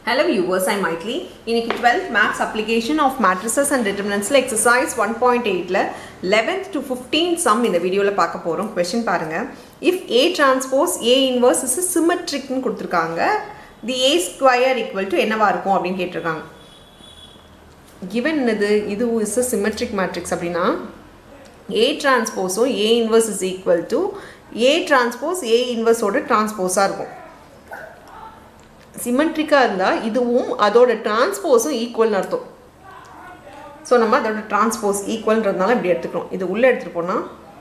Hello viewers, I'm Maitli. இன்னைக்கு 12th Maths Application of Matrices and Determinantsல exercise 1.8ல 11th to 15th sum இந்த வீடியோவில் பார்க்க போகிறோம் கொஷின் பாருங்க if A transpose A inverse is a symmetricன்னு கொடுத்துருக்காங்க the A square equal to என்னவா இருக்கும் அப்படின்னு கேட்டிருக்காங்க given என்னது இது is a symmetric matrix அப்படின்னா A டிரான்ஸ்போஸும் A inverse is equal to A transpose A inverseோட டிரான்ஸ்போஸாக இருக்கும் சிமெட்ரிக்காக இருந்தால் இதுவும் அதோட டிரான்ஸ்போஸும் ஈக்குவல்னு அர்த்தம் ஸோ நம்ம அதோட டிரான்ஸ்போஸ் ஈக்குவல்ன்றதுனால இப்படி எடுத்துக்கிறோம் இது உள்ளே எடுத்துகிட்டு போனால்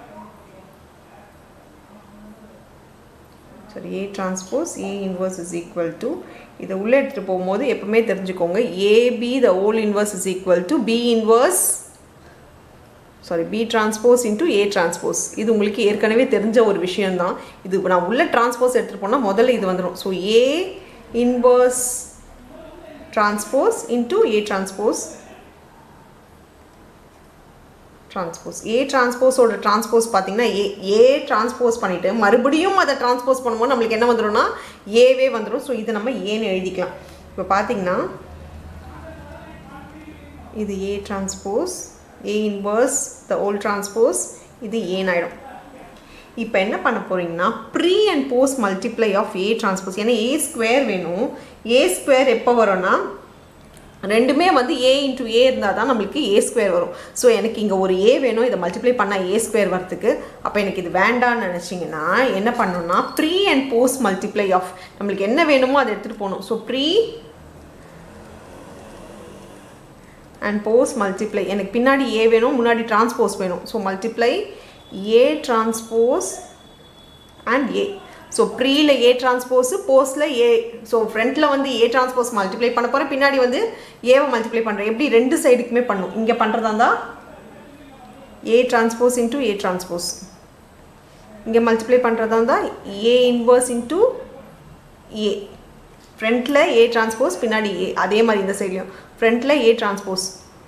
சரி A transpose A inverse is equal to இதை உள்ளே எடுத்துகிட்டு போகும்போது எப்பவுமே தெரிஞ்சுக்கோங்க AB the whole inverse is equal to B inverse sorry B transpose into A transpose இது உங்களுக்கு ஏற்கனவே தெரிஞ்ச ஒரு விஷயம்தான் இது நான் உள்ள டிரான்ஸ்போஸ் எடுத்துகிட்டு போனால் முதல்ல இது வந்துடும் so A inverse transpose into A transpose transpose A transpose ஓட transpose பார்த்தீங்கன்னா A A transpose பண்ணிட்டு மறுபடியும் அதை transpose பண்ணும்போது நம்மளுக்கு என்ன வந்துடும்னா ஏவே வந்துடும் ஸோ இது நம்ம ஏன்னு எழுதிக்கலாம் இப்போ பார்த்தீங்கன்னா இது A transpose A inverse the old transpose இது ஏன் ஆயிடும் இப்போ என்ன பண்ண போகிறீங்கன்னா pre and post multiply of A transpose ஏன்னா ஏ ஸ்கொயர் வேணும் ஏ ஸ்கொயர் எப்போ வரும்னா ரெண்டுமே வந்து ஏ இன்ட்டு ஏ இருந்தால் தான் நம்மளுக்கு ஏ ஸ்கொயர் வரும் ஸோ எனக்கு இங்கே ஒரு ஏ வேணும் இதை மல்டிப்ளை பண்ணால் ஏ ஸ்கொயர் வரத்துக்கு அப்போ எனக்கு இது வேண்டான்னு நினச்சிங்கன்னா என்ன பண்ணணும்னா pre and post multiply of நம்மளுக்கு என்ன வேணுமோ அதை எடுத்துகிட்டு போகணும் so pre and post multiply எனக்கு பின்னாடி ஏ வேணும் முன்னாடி டிரான்ஸ்போஸ் வேணும் so multiply A transpose and A so ப்ரீயில் ஏ டிரான்ஸ்போஸு போஸ்டில் ஏ ஸோ ஃப்ரண்ட்டில் வந்து ஏ டிரான்ஸ்போஸ் மல்டிப்ளை பண்ண போகிறேன் பின்னாடி வந்து ஏவை மல்டிப்ளை பண்ணுறேன் எப்படி ரெண்டு சைடுக்குமே பண்ணும் இங்கே பண்ணுறதா இருந்தால் A transpose into A transpose இங்கே மல்டிப்ளை பண்ணுறதா இருந்தால் ஏ இன்வர்ஸ் இன்ட்டு ஏ ஃப்ரண்ட்டில் ஏ டிரான்ஸ்போஸ் பின்னாடி ஏ அதே மாதிரி இந்த சைட்லையும் ஃப்ரண்ட்டில் A transpose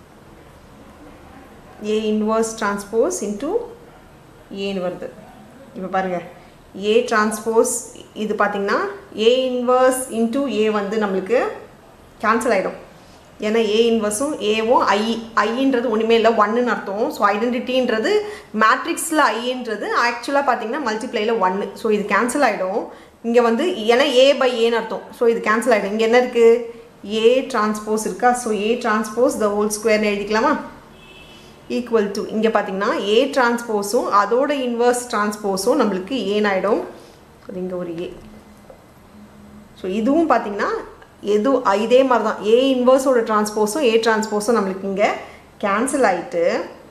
A inverse transpose into ஏன்னு வருது இப்போ பாருங்கள் ஏ டிரான்ஸ்போஸ் இது பார்த்திங்கன்னா ஏ இன்வர்ஸ் இன்ட்டு ஏ வந்து நம்மளுக்கு கேன்சல் ஆகிடும் ஏன்னா ஏ இன்வர்ஸும் ஏவும் ஐ ஐன்றது ஒன்றுமே இல்லை ஒன்றுன்னு அர்த்தம் ஸோ ஐடென்டிட்டின்றது மேட்ரிக்ஸில் ஐன்றது ஆக்சுவலாக பார்த்தீங்கன்னா மல்டிப்ளையில் ஒன்று ஸோ இது கேன்சல் ஆகிடும் இங்கே வந்து ஏன்னா ஏ பை ஏன்னு அர்த்தம் ஸோ இது கேன்சல் ஆகிடும் இங்கே என்ன இருக்குது ஏ டிரான்ஸ்போஸ் இருக்கா so A transpose the whole ஸ்கொயர்னு எழுதிக்கலாமா ஈக்குவல் டு இங்கே பார்த்தீங்கன்னா ஏ டிரான்ஸ்போஸும் அதோட இன்வர்ஸ் டிரான்ஸ்போஸும் நம்மளுக்கு ஏனாயிடும் அது இங்கே ஒரு ஏ ஸோ இதுவும் பார்த்தீங்கன்னா எது இதே மாதிரி தான் ஏ இன்வர்ஸோட டிரான்ஸ்போஸும் ஏ டிரான்ஸ்போஸும் நம்மளுக்கு இங்கே கேன்சல் ஆகிட்டு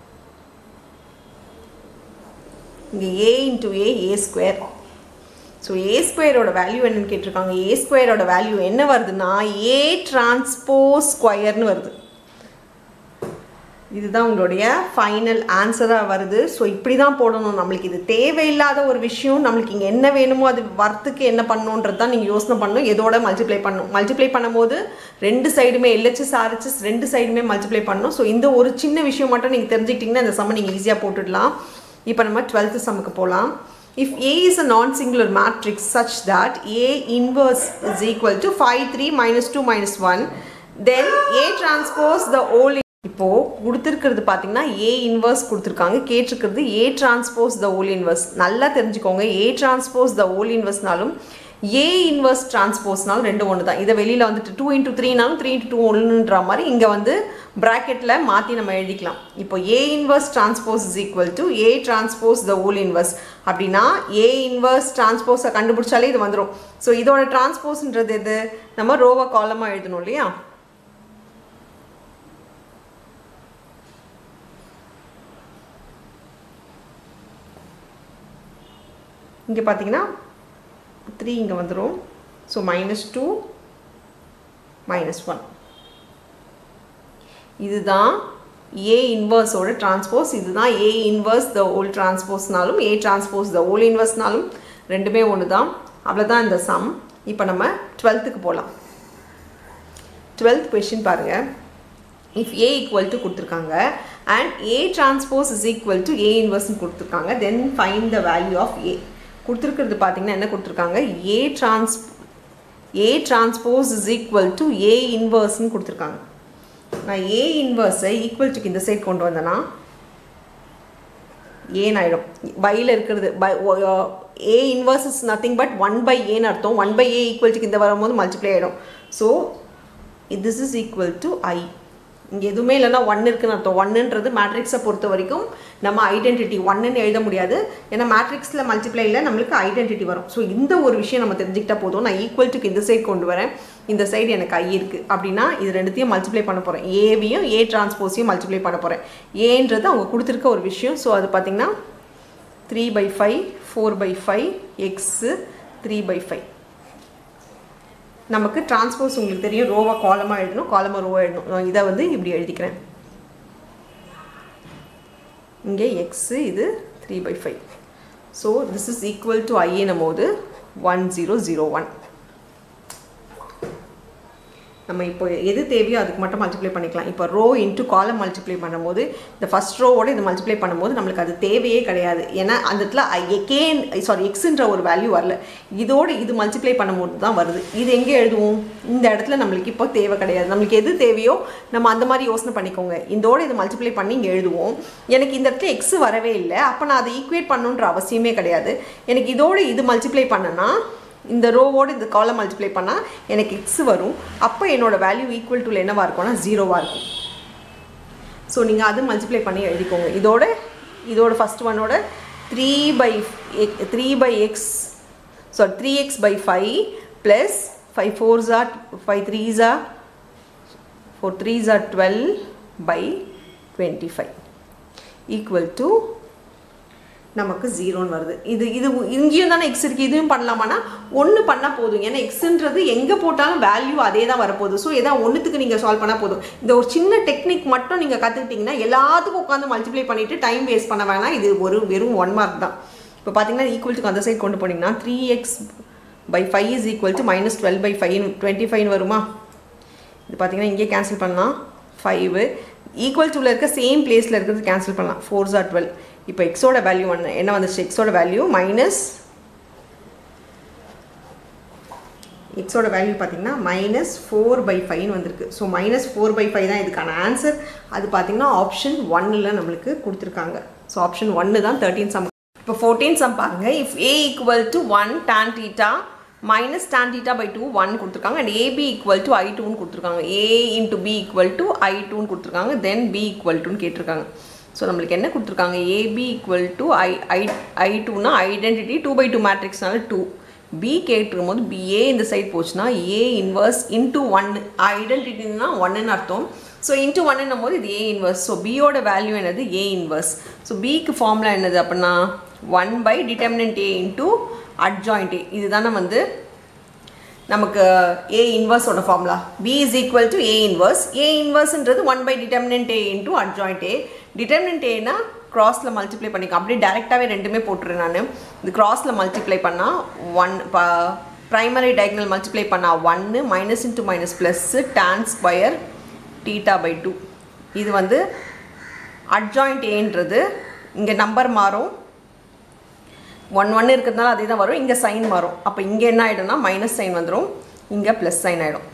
இங்கே A into A A square so A ஸ்கொயரோட வேல்யூ என்னன்னு கேட்டிருக்காங்க ஏ ஸ்கொயரோட வேல்யூ என்ன வருதுன்னா ஏ டிரான்ஸ்போஸ் ஸ்கொயர்னு வருது இதுதான் உங்களுடைய ஃபைனல் ஆன்சராக வருது ஸோ இப்படி தான் போடணும் நம்மளுக்கு இது தேவையில்லாத ஒரு விஷயம் நம்மளுக்கு இங்கே என்ன வேணுமோ அது வரத்துக்கு என்ன பண்ணணுன்றது தான் நீங்கள் யோசனை பண்ணணும் எதோட மல்டிப்ளை பண்ணணும் மல்டிப்ளை பண்ணும்போது ரெண்டு சைடுமே எல்ஹெச்எஸ் ஆர்ஹெச்எஸ் ரெண்டு சைடுமே மல்டிப்ளை பண்ணணும் ஸோ இந்த ஒரு சின்ன விஷயம் மட்டும் நீங்கள் தெரிஞ்சுக்கிட்டிங்கன்னா இந்த சம்ம நீங்கள் ஈஸியாக போட்டுடலாம் இப்போ நம்ம டுவெல்த்து சம்முக்கு போகலாம் if A is a non-singular matrix such that A inverse is equal to 5, 3, minus 2, minus 1, then A transpose the whole இப்போது கொடுத்துருக்கிறது பார்த்தீங்கன்னா ஏ இன்வர்ஸ் கொடுத்துருக்காங்க கேட்டிருக்கிறது ஏ டிரான்ஸ்போஸ் த ஓல் இன்வர்ஸ் நல்லா தெரிஞ்சுக்கோங்க ஏ transpose the old இன்வர்ஸ்னாலும் A inverse டிரான்ஸ்போஸ்னாலும் ரெண்டு ஒன்று தான் இதை வெளியில் வந்துட்டு டூ இன்ட்டு த்ரீனாலும் த்ரீ இன்ட்டு டூ ஒன்றுன்ற மாதிரி இங்கே வந்து ப்ராக்கெட்டில் மாற்றி நம்ம எழுதிக்கலாம் இப்போ A inverse transpose is equal to A transpose the whole inverse அப்படின்னா ஏ இன்வர்ஸ் டிரான்ஸ்போஸை கண்டுபிடிச்சாலே இது வந்துடும் ஸோ இதோட டிரான்ஸ்போஸ்ன்றது எது நம்ம ரோவை காலமாக எழுதணும் இல்லையா இங்கே பார்த்தீங்கன்னா த்ரீ இங்கே வந்துடும் so minus two minus one இதுதான் ஏ இன்வர்ஸோட டிரான்ஸ்போஸ் இதுதான் A inverse the old டிரான்ஸ்போஸ்னாலும் A transpose the ஓல் இன்வர்ஸ்னாலும் ரெண்டுமே ஒன்று தான் அவ்வளோதான் இந்த சம் இப்போ நம்ம டுவெல்த்துக்கு போகலாம் டுவெல்த் கொஷின் பாருங்கள் இஃப் ஏ ஈக்குவல் டு கொடுத்துருக்காங்க and A transpose is equal to A இன்வர்ஸ்னு கொடுத்துருக்காங்க then find the value of A கொடுத்துருக்கிறது பார்த்தீங்கன்னா என்ன கொடுத்துருக்காங்க A trans A transpose is equal to A இன்வர்ஸ்னு கொடுத்துருக்காங்க நான் ஏ இன்வர்ஸை ஈக்குவல் டுக்கு இந்த சைட் கொண்டு வந்தேன்னா ஏன்னு ஆகிடும் பையில் இருக்கிறது by A inverse is nothing but one by ஏன்னு அர்த்தம் ஒன் பை ஏ ஈக்குவல் டுக்கு இந்த வரும்போது மல்டிப்ளை ஆகிடும் so this is equal to I இங்கே எதுவுமே இல்லைன்னா ஒன்று இருக்குன்னு அர்த்தம் ஒன்றுன்றது மேட்ரிக்ஸை பொறுத்த வரைக்கும் நம்ம ஐடென்டிட்டி ஒன்றுன்னு எழுத முடியாது ஏன்னா மேட்ரிக்ஸில் மல்டிப்ளைல நம்மளுக்கு ஐடென்டிட்டி வரும் ஸோ இந்த ஒரு விஷயம் நம்ம தெரிஞ்சுக்கிட்டா போதும் நான் ஈக்குவல் டுக்கு இந்த சைடு கொண்டு வரேன் இந்த சைடு எனக்கு ஐ இருக்குது அப்படின்னா இது ரெண்டுத்தையும் மல்டிப்ளை பண்ண போகிறேன் ஏவையும் ஏ டிரான்ஸ்போஸையும் மல்டிப்ளை பண்ண போகிறேன் ஏன்றது அவங்க கொடுத்துருக்க ஒரு விஷயம் ஸோ அது பார்த்திங்கன்னா three by five four by five x three by five நமக்கு டிரான்ஸ்போஸ் உங்களுக்கு தெரியும் ரோவா காலமாக எழுதணும் காலமாக ரோவாக எழுதணும் நான் இதை வந்து இப்படி எழுதிக்கிறேன் இங்கே எக்ஸு இது three by five so this is equal to ஐஏனும் போது ஒன் ஜீரோ ஜீரோ ஒன் நம்ம இப்போ எது தேவையோ அதுக்கு மட்டும் மல்டிப்ளை பண்ணிக்கலாம் இப்போ ரோ இன்ட்டு காலம் மல்டிப்ளை பண்ணும்போது இந்த ஃபஸ்ட் ரோவோட இது மல்டிப்ளை பண்ணும்போது நம்மளுக்கு அது தேவையே கிடையாது ஏன்னா அந்த இடத்துல கே சாரி எக்ஸுன்ற ஒரு வேல்யூ வரல இதோடு இது மல்டிப்ளை பண்ணும்போது தான் வருது இது எங்கே எழுதுவோம் இந்த இடத்துல நம்மளுக்கு இப்போ தேவை கிடையாது நம்மளுக்கு எது தேவையோ நம்ம அந்த மாதிரி யோசனை பண்ணிக்கோங்க இதோட இது மல்டிப்ளை பண்ணி இங்கே எழுதுவோம் எனக்கு இந்த இடத்துல எக்ஸ் வரவே இல்லை அப்போ நான் அதை ஈக்குவேட் பண்ணுன்ற அவசியமே கிடையாது எனக்கு இதோடு இது மல்டிப்ளை பண்ணனா இந்த ரோவோடு இந்த காலம் மல்டிப்ளை பண்ணால் எனக்கு எக்ஸ் வரும் அப்போ என்னோடய வேல்யூ ஈக்குவல் டு என்னவாக இருக்கும்னா ஜீரோவாக இருக்கும் ஸோ நீங்கள் அது மல்டிப்ளை பண்ணி எழுதிக்கோங்க இதோட இதோட ஃபஸ்ட் ஒன்னோட three by three by x so three x by five plus five four ஜா ஃபைவ் த்ரீ ஜா ஃபோர் த்ரீ ஜா twelve by twenty five equal to நமக்கு ஜீரோன்னு வருது இது இது இங்கேயும் தானே எக்ஸ் இருக்குது இதுவும் பண்ணலாமானா ஒன்று பண்ணால் போதும் ஏன்னா எக்ஸுன்றது எங்கே போட்டாலும் வேல்யூ அதே தான் வரப்போகுது ஸோ எதாவது ஒன்றுத்துக்கு நீங்கள் சால்வ் பண்ணால் போதும் இந்த ஒரு சின்ன டெக்னிக் மட்டும் நீங்கள் கற்றுக்கிட்டிங்கன்னா எல்லாத்துக்கும் உட்காந்து மல்டிப்ளை பண்ணிவிட்டு டைம் வேஸ்ட் பண்ண வேணாம் இது ஒரு வெறும் ஒன் மார்க் தான் இப்போ பார்த்தீங்கன்னா ஈக்குவல் டு அந்த சைட் கொண்டு போனீங்கன்னா three x by five is equal to minus twelve by five twenty five வருமா இது பார்த்தீங்கன்னா இங்கே கேன்சல் பண்ணலாம் ஃபைவு ஈக்குவல் டூவில் இருக்க சேம் பிளேஸில் இருக்கிறது கேன்சல் பண்ணலாம் ஃபோர் ஜார் டுவெல் இப்போ எக்ஸோட வேல்யூ ஒன்று என்ன வந்துச்சு எக்ஸோட வேல்யூ மைனஸ் எக்ஸோட வேல்யூ பார்த்தீங்கன்னா மைனஸ் ஃபோர் பை ஃபைவ்னு வந்திருக்கு so minus four by five தான் இதுக்கான ஆன்சர் அது பார்த்தீங்கன்னா ஆப்ஷன் ஒன்னில் நம்மளுக்கு கொடுத்துருக்காங்க ஸோ ஆப்ஷன் ஒன்று தான் தேர்ட்டீன் சம் இப்போ ஃபோர்டீன் சம் பாருங்க if A equal to one tan theta minus tan theta by two one கொடுத்துருக்காங்க and AB equal to I டூன்னு கொடுத்துருக்காங்க A into B equal to I டூன்னு கொடுத்துருக்காங்க தென் பி ஈக்குவல் டுன்னு கேட்டிருக்காங்க ஸோ நம்மளுக்கு என்ன கொடுத்துருக்காங்க AB equal to I I I டூனா ஐடென்டிட்டி டூ பை டூ மேட்ரிக்ஸ்னால டூ பி கேட்டிருக்கும் போது பிஏ இந்த சைட் போச்சுன்னா ஏ இன்வர்ஸ் இன்ட்டு ஒன் ஐடென்டிட்டினா ஒன்னுன்னு அர்த்தம் ஸோ இன்ட்டு ஒன்னுன்னும் போது இது ஏ இன்வர்ஸ் ஸோ பியோட வேல்யூ என்னது ஏ இன்வர்ஸ் ஸோ பிக்கு ஃபார்முலா என்னது அப்படின்னா one by determinant A into adjoint A இதுதானே வந்து நமக்கு ஏ இன்வர்ஸோட formula B is equal to A inverse A இன்வர்ஸ்ன்றது one by determinant A into adjoint A determinant ஏனா கிராஸில் மல்டிப்ளை பண்ணிக்க அப்படியே டேரெக்டாகவே ரெண்டுமே போட்டுறேன் நான் இது கிராஸில் மல்டிப்ளை பண்ணால் ஒன் இப்போ ப்ரைமரி டயக்னல் மல்டிப்ளை பண்ணால் ஒன்று minus into minus plus tan square theta by two இது வந்து அட்ஜாயிண்ட் ஏன்றது இங்கே நம்பர் மாறும் ஒன் ஒன் இருக்கிறதுனால அதே தான் வரும் இங்கே சைன் மாறும் அப்போ இங்கே என்ன ஆகிடும்னா மைனஸ் சைன் வந்துடும் இங்கே ப்ளஸ் சைன் ஆகிடும்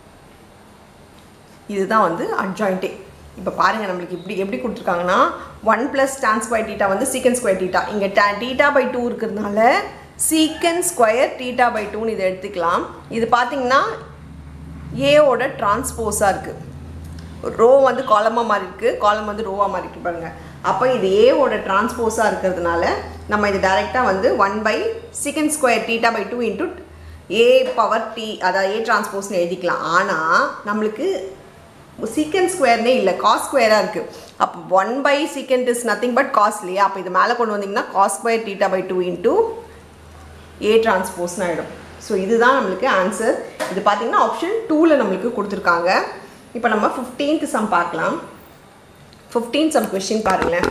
இதுதான் வந்து அட்ஜாயிண்டே இப்போ பாருங்கள் நம்மளுக்கு இப்படி எப்படி கொடுத்துருக்காங்கன்னா one plus tan square theta வந்து சீக்கன் ஸ்கொயர் டீட்டா இங்கே டா டீட்டா பை டூ இருக்கிறதுனால சீக்கன் ஸ்கொயர் டீட்டா பை டூன்னு இதை எடுத்துக்கலாம் இது பார்த்தீங்கன்னா ஏவோட டிரான்ஸ்போஸாக இருக்குது ரோ வந்து காலமாக மாறி இருக்குது காலம் வந்து ரோவாக மாறி இருக்கு பாருங்கள் அப்போ இது ஏவோட டிரான்ஸ்போஸாக இருக்கிறதுனால நம்ம இது டைரெக்டாக வந்து one by sec square theta by two into A power T அதாவது ஏ டிரான்ஸ்போஸ்னு எழுதிக்கலாம் ஆனால் நம்மளுக்கு சீக்கன் ஸ்கொயர்னே இல்லை காஸ் ஸ்கொயராக இருக்குது அப்போ one by secant is nothing but cos இல்லையா அப்போ இது மேலே கொண்டு வந்தீங்கன்னா cos square theta by two into A டிரான்ஸ்போஸ்னு ஆகிடும் ஸோ இதுதான் நம்மளுக்கு ஆன்சர் இது பார்த்தீங்கன்னா ஆப்ஷன் டூவில் நம்மளுக்கு கொடுத்துருக்காங்க இப்போ நம்ம ஃபிஃப்டீன்த் சம் பார்க்கலாம் ஃபிஃப்டீன் சம் கொஷின் பாருங்களேன்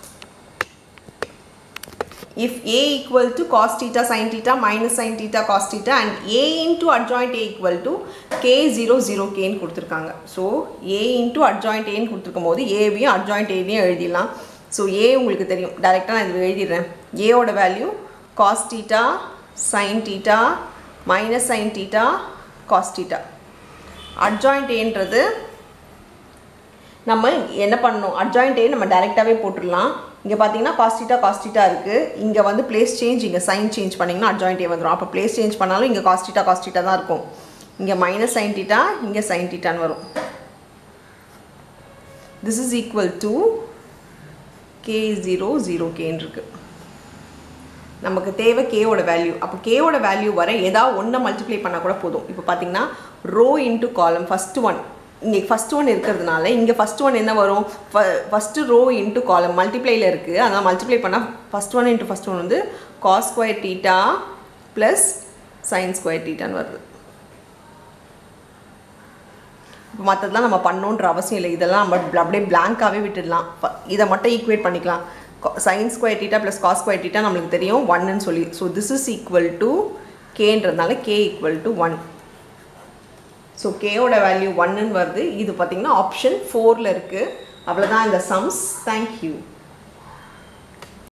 if A equal to cos theta sine theta minus sine theta cos theta and A into adjoint A equal to K zero zero கேன்னு கொடுத்துருக்காங்க ஸோ ஏ இன்ட்டு அட்ஜாயிண்ட் ஏன்னு கொடுத்துருக்கும் போது ஏவையும் adjoint ஏவையும் எழுதிடலாம் so ஏ உங்களுக்கு தெரியும் டேரெக்டாக நான் இது எழுதிடுறேன் ஏவோட value cos theta sine theta minus sine theta cos theta adjoint ஏன்றது நம்ம என்ன பண்ணணும் அட்ஜாயிண்ட் ஏ நம்ம டைரெக்டாகவே போட்டுடலாம் இங்கே பார்த்தீங்கன்னா காஸ்டிட்டா காஸ்டிட்டா இருக்குது இங்கே வந்து பிளேஸ் சேஞ்ச் இங்கே சைன் சேஞ்ச் பண்ணிங்கன்னா அட்ஜாயிண்ட் ஏ வந்துடும் அப்போ பிளேஸ் சேஞ்ச் பண்ணாலும் இங்கே காஸ்டிட்டா காஸ்டிட்டா தான் இருக்கும் இங்கே மைனஸ் சைன் டீட்டா இங்கே சைன் டீட்டான்னு வரும் this is equal to K zero zero கேன்னு இருக்குது நமக்கு தேவை கேவோட வேல்யூ அப்போ கேவோட வேல்யூ வர ஏதாவது ஒன்றை மல்டிப்ளை பண்ணால் கூட போதும் இப்போ பார்த்தீங்கன்னா row into column first one இங்கே ஃபஸ்ட் ஒன் இருக்கிறதுனால இங்கே ஃபஸ்ட் ஒன் என்ன வரும் ஃபஸ்ட்டு ரோ இன்ட்டு காலம் மல்டிப்ளையில் இருக்குது அதனால் மல்டிப்ளை பண்ணால் first one into first one வந்து cos square theta plus sine square டீட்டான்னு வருது இப்போ மற்றதெல்லாம் நம்ம பண்ணோன்ற அவசியம் இல்லை இதெல்லாம் நம்ம அப்படியே பிளாங்காகவே விட்டுடலாம் இதை மட்டும் ஈக்குவேட் பண்ணிக்கலாம் sine square theta plus cos square theta நம்மளுக்கு தெரியும் ஒன்னு சொல்லி so this is equal to கேன்றதுனால K equal to one so கேவோட வேல்யூ ஒன்னுன்னு வருது இது பார்த்திங்கன்னா ஆப்ஷன் ஃபோரில் இருக்குது அவ்வளோதான் இந்த சம்ஸ் தேங்க்யூ